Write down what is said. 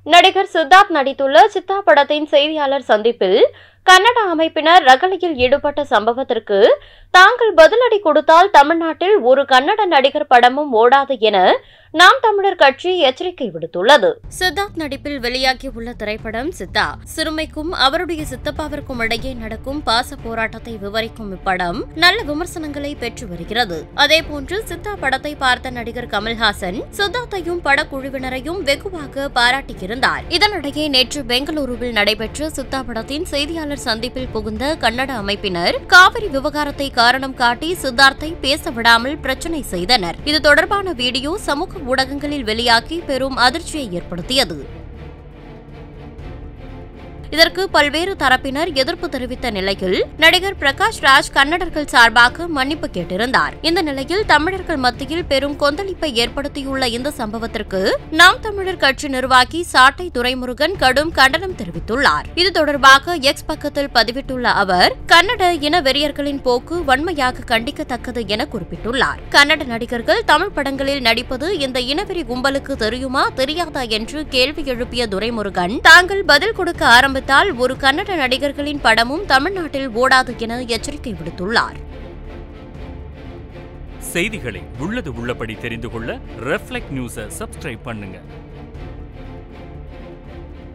நடிகர் சித்தார்த் நடித்துள்ள சித்தா படத்தின் செய்தியாளர் சந்திப்பில் கன்னட அமைப்பினர் ரகளையில் ஈடுபட்ட சம்பவத்திற்கு தாங்கள் பதிலடி கொடுத்தால் தமிழ்நாட்டில் ஒரு கன்னட நடிகர் படமும் ஓடாது என நாம் தமிழர் கட்சி எச்சரிக்கை விடுத்துள்ளது சித்தார்த் நடிப்பில் வெளியாகியுள்ள திரைப்படம் சித்தா சிறுமைக்கும் அவருடைய சித்தப்பாவிற்கும் இடையே நடக்கும் பாச போராட்டத்தை விவரிக்கும் இப்படம் நல்ல விமர்சனங்களை பெற்று வருகிறது அதேபோன்று சித்தா படத்தை பார்த்த நடிகர் கமல்ஹாசன் சித்தார்த்தையும் படக்குழுவினரையும் வெகுவாக பாராட்டியிருந்தார் இதனிடையே நேற்று பெங்களூருவில் நடைபெற்ற சித்தா படத்தின் செய்தியாளர் சந்திப்பில் புகுந்த கன்னட அமைப்பினர் காவிரி விவகாரத்தை காரணம் காட்டி சித்தார்த்தை பேச விடாமல் பிரச்சனை செய்தனர் இது தொடர்பான வீடியோ சமூக ஊடகங்களில் வெளியாகி பெரும் அதிர்ச்சியை ஏற்படுத்தியது இதற்கு பல்வேறு தரப்பினர் எதிர்ப்பு தெரிவித்த நிலையில் நடிகர் பிரகாஷ் ராஜ் கன்னடர்கள் சார்பாக மன்னிப்பு கேட்டிருந்தார் இந்த நிலையில் தமிழர்கள் மத்தியில் பெரும் கொந்தளிப்பை ஏற்படுத்தியுள்ள இந்த சம்பவத்திற்கு நாம் தமிழர் கட்சி நிர்வாகி சாட்டை துரைமுருகன் கடும் கண்டனம் தெரிவித்துள்ளார் இது தொடர்பாக எக்ஸ் பக்கத்தில் பதிவிட்டுள்ள அவர் கன்னட இன வெறியர்களின் போக்கு வன்மையாக கண்டிக்கத்தக்கது என குறிப்பிட்டுள்ளார் கன்னட நடிகர்கள் தமிழ் படங்களில் நடிப்பது இந்த இனவெறி கும்பலுக்கு தெரியுமா தெரியாதா என்று கேள்வி எழுப்பிய துரைமுருகன் தாங்கள் பதில் கொடுக்க ஆரம்பித்தால் ஒரு கன்னட நடிகர்களின் படமும் தமிழ்நாட்டில் ஓடாது என எச்சரிக்கை விடுத்துள்ளார் செய்திகளை உள்ளது உள்ளபடி தெரிந்து கொள்ள ரெஃப்ளெக்ட் நியூஸை சப்ஸ்கிரைப் பண்ணுங்க